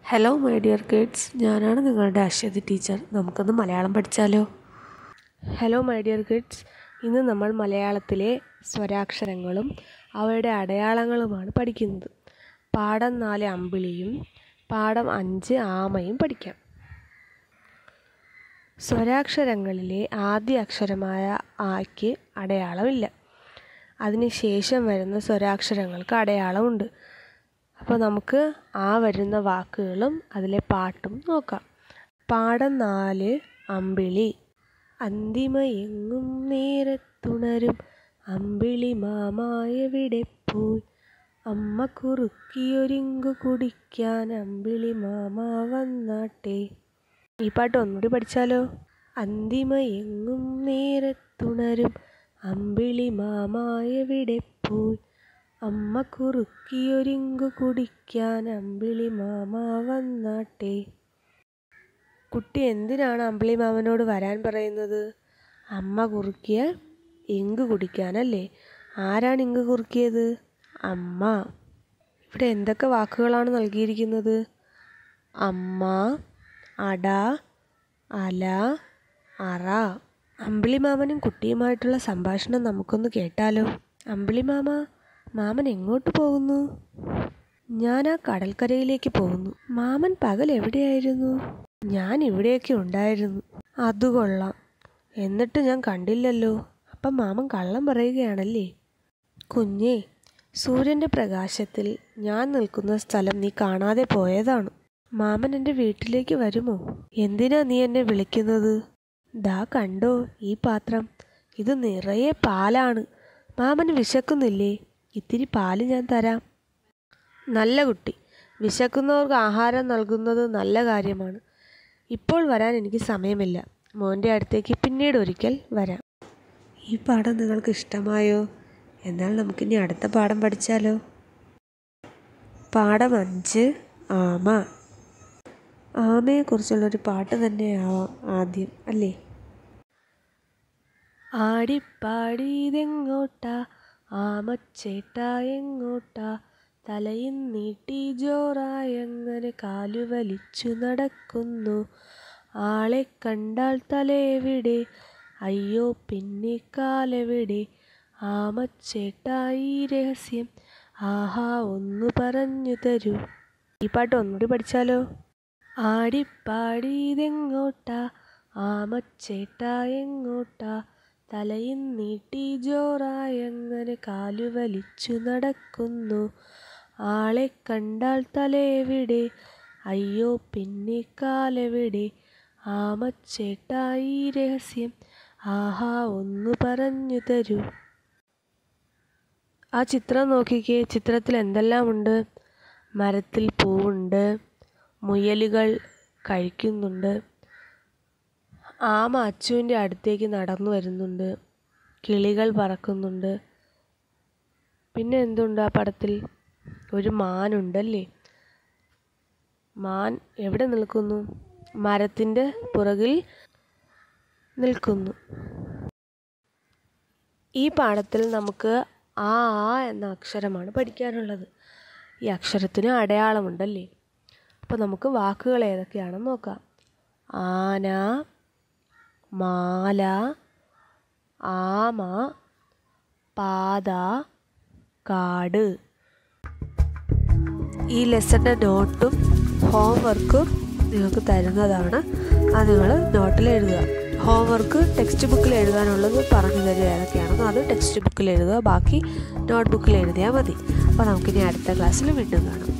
hello my dear kids ഞാനാണ് നിങ്ങളുടെ Aswathi teacher നമുക്കൊന്ന് മലയാളം പഠിച്ചാലോ ഹലോ മൈ ഡിയർ കിഡ്സ് ഇന്ന് നമ്മൾ മലയാളത്തിലെ സ്വരാക്ഷരങ്ങളും അവയുടെ അടയാളങ്ങളുമാണ് പഠിക്കുന്നത് പാഠം നാല് അമ്പിളിയും പാഠം അഞ്ച് ആമയും പഠിക്കാം സ്വരാക്ഷരങ്ങളിലെ ആദ്യ അക്ഷരമായ ആയ്ക്ക് അടയാളമില്ല അതിന് ശേഷം വരുന്ന സ്വരാക്ഷരങ്ങൾക്ക് അടയാളമുണ്ട് അപ്പോൾ നമുക്ക് ആ വരുന്ന വാക്കുകളും അതിലെ പാട്ടും നോക്കാം പാഠം നാല് അമ്പിളി അന്തിമ എങ്ങും നേരത്തുണരും അമ്പിളി മാമായെവിടെ പോയി അമ്മ കുറുക്കിയൊരിങ്കു കുടിക്കാൻ അമ്പിളി മാമ വന്നാട്ടെ ഈ പാട്ട് ഒന്നുകൂടി പഠിച്ചാലോ അന്തിമ എങ്ങും നേരത്തുണരും അമ്പിളി മാമായെവിടെ പോയി അമ്മ കുറുക്കിയൊരിങ്കു കുടിക്കാൻ അമ്പിളി മാമ വന്നാട്ടെ കുട്ടി എന്തിനാണ് അമ്പിളി മാമനോട് വരാൻ പറയുന്നത് അമ്മ കുറുക്കിയ ഇങ്ക് കുടിക്കാനല്ലേ ആരാണ് ഇങ്ക് കുറുക്കിയത് അമ്മ ഇവിടെ എന്തൊക്കെ വാക്കുകളാണ് നൽകിയിരിക്കുന്നത് അമ്മ അട അല അറ അമ്പിളി മാമനും കുട്ടിയുമായിട്ടുള്ള സംഭാഷണം നമുക്കൊന്ന് കേട്ടാലോ അമ്പിളി മാമ മാമൻ എങ്ങോട്ട് പോകുന്നു ഞാൻ ആ കടൽക്കരയിലേക്ക് പോകുന്നു മാമൻ പകൽ എവിടെയായിരുന്നു ഞാൻ ഇവിടെയൊക്കെ ഉണ്ടായിരുന്നു അത് കൊള്ളാം എന്നിട്ട് ഞാൻ കണ്ടില്ലല്ലോ അപ്പം മാമൻ കള്ളം പറയുകയാണല്ലേ കുഞ്ഞേ സൂര്യൻ്റെ പ്രകാശത്തിൽ ഞാൻ നിൽക്കുന്ന സ്ഥലം നീ കാണാതെ പോയതാണ് മാമൻ എൻ്റെ വീട്ടിലേക്ക് വരുമോ എന്തിനാ നീ എന്നെ വിളിക്കുന്നത് ദാ കണ്ടോ ഈ പാത്രം ഇത് നിറയെ പാലാണ് മാമന് വിശക്കുന്നില്ലേ ഇത്തിരി പാല് ഞാൻ തരാം നല്ല കുട്ടി വിശക്കുന്നവർക്ക് ആഹാരം നൽകുന്നത് നല്ല കാര്യമാണ് ഇപ്പോൾ വരാൻ എനിക്ക് സമയമില്ല മോൻ്റെ അടുത്തേക്ക് പിന്നീട് ഒരിക്കൽ വരാം ഈ പാഠം നിങ്ങൾക്ക് ഇഷ്ടമായോ എന്നാൽ നമുക്കിനി അടുത്ത പാഠം പഠിച്ചാലോ പാഠം അഞ്ച് ആമ ആമയെക്കുറിച്ചുള്ളൊരു പാട്ട് തന്നെയാവാം ആദ്യം അല്ലേ ആടിപ്പാടിയതെങ്ങോട്ടാ ആമച്ചേട്ടാ എങ്ങോട്ടാ തലയും നീട്ടി ജോറായങ്ങനെ കാലുവലിച്ചു നടക്കുന്നു ആളെ കണ്ടാൽ തലയെവിടെ അയ്യോ പിന്നെ കാലെവിടെ ആമച്ചേട്ടാ ഈ രഹസ്യം ആഹാ ഒന്ന് പറഞ്ഞു തരൂ ഈ പാട്ട് ഒന്നുകൂടി പഠിച്ചാലോ ആടിപ്പാടിയതെങ്ങോട്ടാ ആമച്ചേട്ടാ എങ്ങോട്ടാ തലയും നീട്ടി ജോറായങ്ങനെ കാലുവലിച്ചു നടക്കുന്നു ആളെ കണ്ടാൽ തലയെവിടെ അയ്യോ പിന്നെ കാലെവിടെ ആമച്ചേട്ടാ ഈ രഹസ്യം ആഹാ ഒന്ന് പറഞ്ഞു തരൂ ആ ചിത്രം നോക്കിക്കേ ചിത്രത്തിൽ എന്തെല്ലാം ഉണ്ട് മരത്തിൽ പൂവുണ്ട് മുയലുകൾ കഴിക്കുന്നുണ്ട് ആമ അച്ചുവിൻ്റെ അടുത്തേക്ക് നടന്നു വരുന്നുണ്ട് കിളികൾ പറക്കുന്നുണ്ട് പിന്നെ എന്തുണ്ട് ആ പടത്തിൽ ഒരു മാനുണ്ടല്ലേ മാൻ എവിടെ നിൽക്കുന്നു മരത്തിൻ്റെ പുറകിൽ നിൽക്കുന്നു ഈ പാഠത്തിൽ നമുക്ക് ആ ആ എന്ന അക്ഷരമാണ് പഠിക്കാനുള്ളത് ഈ അക്ഷരത്തിന് അടയാളമുണ്ടല്ലേ അപ്പോൾ നമുക്ക് വാക്കുകൾ ഏതൊക്കെയാണെന്ന് നോക്കാം ആന മാല ആമ പാത കാട് ഈ ലെസൻ്റെ നോട്ടും ഹോംവർക്കും നിങ്ങൾക്ക് തരുന്നതാണ് അത് നിങ്ങൾ നോട്ടിൽ എഴുതുക ഹോംവർക്ക് ടെക്സ്റ്റ് ബുക്കിൽ എഴുതാനുള്ളത് പറഞ്ഞു തരിക ഏതൊക്കെയാണെന്നോ അത് ടെക്സ്റ്റ് ബുക്കിൽ എഴുതുക ബാക്കി നോട്ട് ബുക്കിൽ എഴുതിയാൽ മതി അപ്പോൾ നമുക്കിനി അടുത്ത ക്ലാസ്സിൽ വീണ്ടും കാണാം